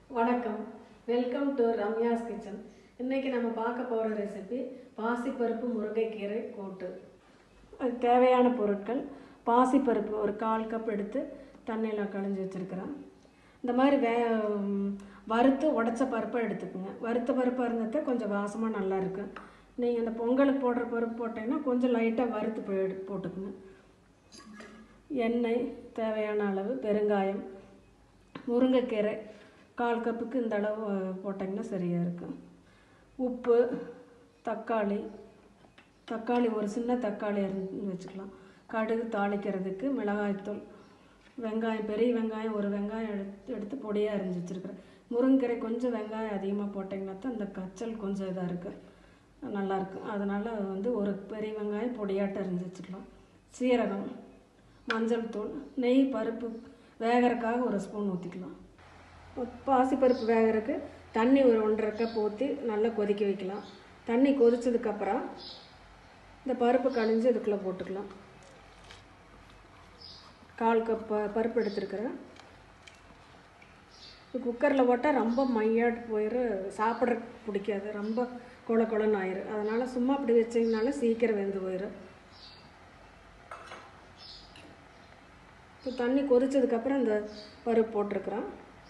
வணக்கம் welcome to Ramya's kitchen இன்னைக்கு நம்ம பார்க்க போகிற ரெசிபி பாசிப்பருப்பு முருங்கைக்கீரை கூட்டு அதுக்கு தேவையான பொருட்கள் பாசிப்பருப்பு ஒரு கால் கப் எடுத்து தண்ணியில் களைஞ்சி வச்சுருக்கிறேன் இந்த மாதிரி வே ம், வறுத்து உடச்ச பருப்பை எடுத்துக்கோங்க வறுத்த பருப்பாக இருந்தது கொஞ்சம் வாசமாக நல்லா இருக்கும் நீங்கள் இந்த பொங்கலுக்கு போடுற பருப்பு போட்டீங்கன்னா கொஞ்சம் லைட்டாக வறுத்து போய் எடு- போட்டுக்குங்க எண்ணெய் தேவையான அளவு பெருங்காயம் முருங்கைக்கீரை கால் கப்புக்கு இந்த அளவு அஹ், போட்டிங்கன்னா சரியாக இருக்கும் உப்பு தக்காளி தக்காளி ஒரு சின்ன தக்காளி அரிஞ்சு வச்சுக்கலாம் கடுகு தாளிக்கிறதுக்கு மிளகாய்த்தூள் வெங்காயம் பெரிய வெங்காயம் ஒரு வெங்காயம் எடுத்து எடுத்து பொடியாக அரிஞ்சு வச்சுருக்கிறேன் முருங்கீரை கொஞ்சம் வெங்காயம் அதிகமாக போட்டிங்கன்னா தான் அந்த கச்சல் கொஞ்சம் இதாக இருக்குது நல்லாயிருக்கும் அதனால் வந்து ஒரு பெரிய வெங்காயம் பொடியாட்ட அரிஞ்சு வச்சுக்கலாம் சீரகம் மஞ்சள் தூள் நெய் பருப்பு வேகறதுக்காக ஒரு ஸ்பூன் ஊற்றிக்கலாம் பாசிப்பருப்பு வேகறதுக்கு தண்ணி ஒரு ஒன்றரை கப் ஊற்றி நல்லா கொதிக்க வைக்கலாம் தண்ணி கொதிச்சதுக்கப்புறம் இந்த பருப்பு கழிஞ்சு இதுக்குள்ளே போட்டுக்கலாம் கால் கப் ப- பருப்பு எடுத்துருக்கிறேன் குக்கரில் போட்டால் ரொம்ப மையாட்டு போயிடும் சாப்பிட்ற பிடிக்காது ரொம்ப கொல கொலன்னு ஆயிரும் அதனால் சும்மா அப்படி வச்சிங்கனால சீக்கிரம் வெந்து போயிடும் இப்போ தண்ணி கொதிச்சதுக்கப்புறம் இந்த பருப்பு போட்டிருக்கிறேன்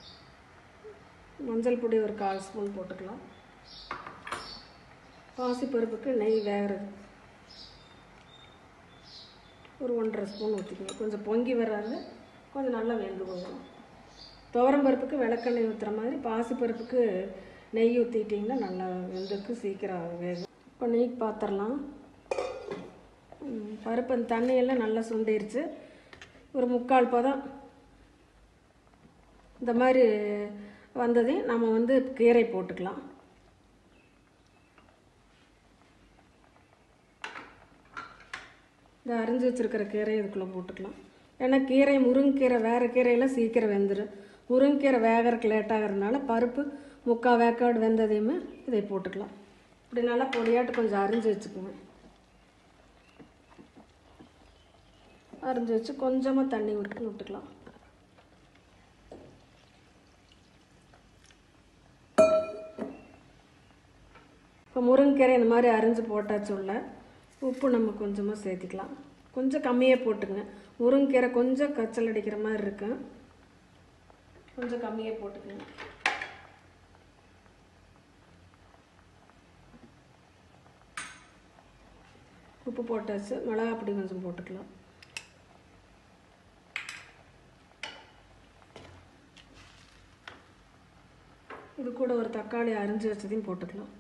மஞ்சள் பொடி ஒரு கால் ஸ்பூன் போட்டுக்கலாம் பாசிப்பருப்புக்கு நெய் வேகிறது ஒரு ஒன்றரை ஸ்பூன் ஊற்றிக்கணும் கொஞ்சம் பொங்கி வராது கொஞ்சம் நல்லா வெந்து போயிடும் துவரம் பருப்புக்கு விளக்கெண்ணெய் ஊற்றுற மாதிரி பாசிப்பருப்புக்கு நெய் ஊற்றிட்டிங்கன்னா நல்லா வெந்துக்கு சீக்கிரம் வேகும் இப்போ நெய் பாத்திரலாம் ம், பருப்பு அந்த தண்ணியெல்லாம் நல்லா சுண்டிருச்சு ஒரு முக்கால் பதம் இந்த மாதிரி வந்ததையும் நம்ம வந்து கீரை போட்டுக்கலாம் இந்த அரிஞ்சு வச்சிருக்கிற கீரை இதுக்குள்ளே போட்டுக்கலாம் ஏன்னா கீரை முருங்கீரை வேறு கீரையெல்லாம் சீக்கிரம் வெந்துடும் முருங்கீரை வேகறதுக்கு லேட் ஆகிறதுனால பருப்பு முக்கால் வேக்காடு வெந்ததையுமே இதை போட்டுக்கலாம் இப்படி நல்லா பொடியாட்டு கொஞ்சம் அரிஞ்சு வச்சுக்குவேன் அரிஞ்சு வச்சு கொஞ்சமாக தண்ணி விட்டு விட்டுக்கலாம் இப்போ முருங்கைக்கீரை இந்த மாதிரி அரிஞ்சு போட்டாச்சு உள்ள உப்பு நம்ம கொஞ்சமாக சேர்த்திக்கலாம் கொஞ்சம் கம்மியாக போட்டுங்க முருங்கைக்கீரை கொஞ்சம் கச்சல் அடிக்கிற மாதிரி இருக்கு கொஞ்சம் கம்மியாக போட்டுக்கங்க உப்பு போட்டாச்சு மிளகா பொடி கொஞ்சம் போட்டுக்கலாம் இது கூட ஒரு தக்காளி அரிஞ்சு வச்சதையும் போட்டுக்கலாம்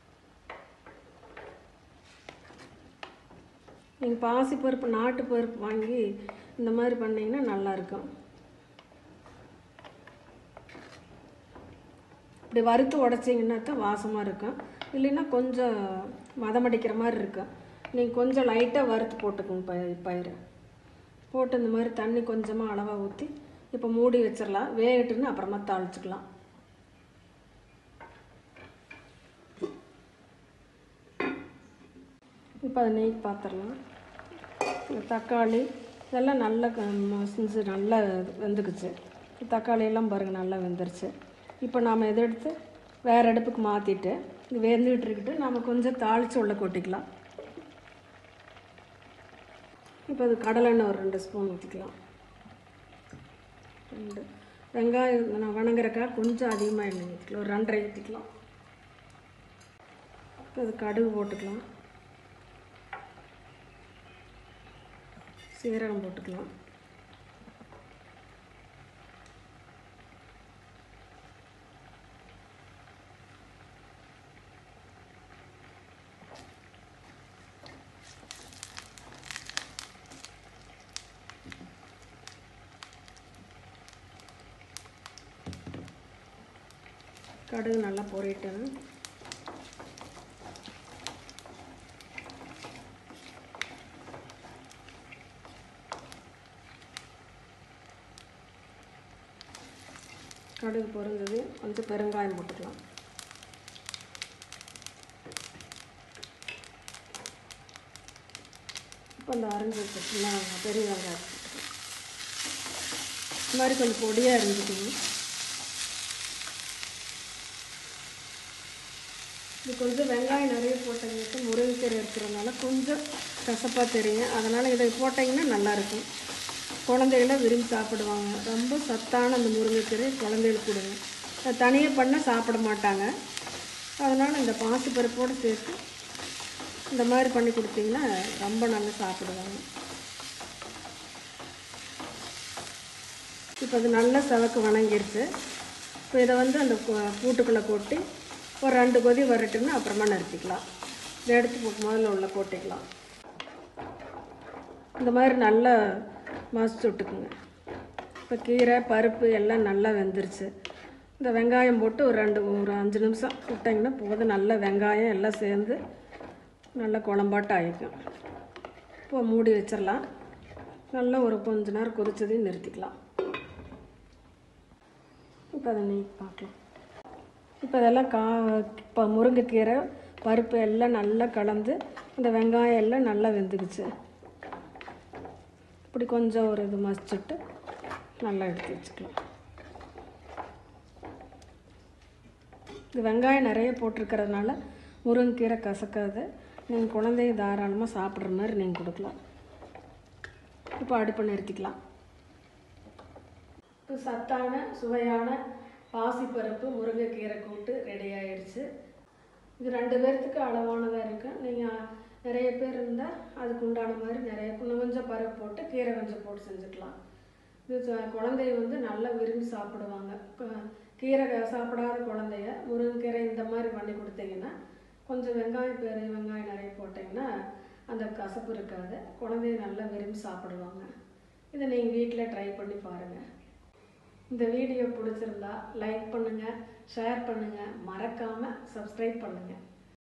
நீங்கள் பாசிப்பருப்பு நாட்டு பருப்பு வாங்கி இந்த மாதிரி பண்ணிங்கன்னா நல்லாயிருக்கும் இப்படி வறுத்து உடச்சிங்கன்னா தான் வாசமாக இருக்கும் இல்லைன்னா கொஞ்சம் மதமடிக்கிற மாதிரி இருக்கும் நீங்கள் கொஞ்சம் லைட்டாக வறுத்து போட்டுக்கோங்க பய பயிரை போட்டு இந்த மாதிரி தண்ணி கொஞ்சமாக அளவாக ஊற்றி இப்போ மூடி வச்சிடலாம் வேகட்டுன்னு அப்புறமா தாளிச்சுக்கலாம் இப்போ அதை நெய் பார்த்துடலாம் இந்த தக்காளி இதெல்லாம் நல்லா க- மசிஞ்சு நல்லா வெந்துக்குச்சு தக்காளி எல்லாம் பாருங்கள் நல்லா வெந்துருச்சு இப்போ நாம் இதை எடுத்து வேறு அடுப்புக்கு மாற்றிட்டு இது வெந்துக்கிட்டு இருக்கட்டு நாம் கொஞ்சம் தாளித்து உள்ள கொட்டிக்கலாம் இப்போ அது கடலெண்ணெய் ஒரு ரெண்டு ஸ்பூன் ஊற்றிக்கலாம் ரெண்டு வெங்காயம் நான் வணங்குறக்கா கொஞ்சம் அதிகமாக எண்ணெய் ஊற்றிக்கலாம் ஒரு ரெண்டரை ஊற்றிக்கலாம் இப்போ அது கடுகு போட்டுக்கலாம் சீரகம் போட்டுக்கலாம் கடுகு நல்லா பொரிட்டேன் கடுகு பொரிஞ்சது கொஞ்சம் பெருங்காயம் போட்டுக்கலாம் இப்போ இந்த அரைஞ்சி வச்சுக்கலாம் பெரிய வெங்காயம் போட்டுக்கலாம் இந்த மாதிரி கொஞ்சம் பொடியாக இருந்துக்கணும் இது கொஞ்சம் வெங்காயம் நிறைய போட்டவங்களுக்கு முருங்கைக்கீரை இருக்கிறதுனால கொஞ்சம் கசப்பாக தெரியும் அதனால் இதை போட்டிங்கன்னா நல்லாயிருக்கும் குழந்தைகள விரும்பி சாப்பிடுவாங்க ரொம்ப சத்தான அந்த முருங்கைக்கீரை குழந்தைகளுக்கு கொடுங்க அதை தனியாக பண்ணால் சாப்பிட மாட்டாங்க அதனால் இந்த பாசிப்பருப்போடு சேர்த்து இந்த மாதிரி பண்ணி கொடுத்தீங்கன்னா ரொம்ப நல்லா சாப்பிடுவாங்க இப்போ அது நல்லா செவக்கு வணங்கிருச்சு இப்போ இதை வந்து அந்த கு- கூட்டுக்குள்ளே கொட்டி ஒரு ரெண்டு கொதி வரட்டுன்னு அப்புறமா நிறுத்திக்கலாம் இதை எடுத்து போ- முதல்ல உள்ள போட்டிக்கலாம் இந்த மாதிரி நல்லா மசிச்சு விட்டுக்குங்க இப்போ கீரை பருப்பு எல்லாம் நல்லா வெந்துருச்சு இந்த வெங்காயம் போட்டு ஒரு ரெண்டு ஒரு அஞ்சு நிமிஷம் விட்டிங்கன்னா போதும் நல்லா வெங்காயம் எல்லாம் சேர்ந்து நல்லா குழம்பாட்டம் ஆயிக்கும் இப்போ மூடி வச்சிடலாம் நல்லா ஒரு கொஞ்ச நேரம் கொதிச்சதையும் நிறுத்திக்கலாம் இப்போ அதை நீ பார்க்கலாம் இப்போ இதெல்லாம் கா இப்போ முருங்கைக்கீரை பருப்பு எல்லாம் நல்லா கலந்து இந்த வெங்காயம் எல்லாம் நல்லா வெந்துக்குச்சு இப்படி கொஞ்சம் ஒரு இது மசிச்சுட்டு நல்லா எடுத்து வச்சுக்கலாம் இது வெங்காயம் நிறைய போட்டிருக்கறதுனால முருங்கைக்கீரை கசக்காது நீங்கள் குழந்தைய தாராளமாக சாப்பிட்ற மாதிரி நீங்கள் கொடுக்கலாம் இப்போ அடுப்பை நிறுத்திக்கலாம் இப்போ சத்தான சுவையான பாசிப்பருப்பு முருங்கைக்கீரை கூட்டு ரெடி ஆயிடுச்சு இது ரெண்டு பேர்த்துக்கு அளவானதாக இருக்கு நீங்கள் நிறைய பேர் இருந்தால் அதுக்கு உண்டான மாதிரி நிறைய இன்னும் கொஞ்சம் பருப்பு போட்டு கீரை கொஞ்சம் போட்டு செஞ்சுக்கலாம் இது ச- குழந்தைய வந்து நல்லா விரும்பி சாப்பிடுவாங்க க- கீரை க- சாப்பிடாத குழந்தைய முருங்கைக்கீரை இந்த மாதிரி பண்ணி கொடுத்தீங்கன்னா கொஞ்சம் வெங்காயம் பெரிய வெங்காயம் நிறைய போட்டிங்கன்னா அந்த கசப்பு இருக்காது குழந்தைய நல்லா விரும்பி சாப்பிடுவாங்க இதை நீங்கள் வீட்டில் ட்ரை பண்ணி பாருங்கள் இந்த வீடியோ பிடிச்சிருந்தா லைக் பண்ணுங்கள் ஷேர் பண்ணுங்கள் மறக்காமல் சப்ஸ்கிரைப் பண்ணுங்கள்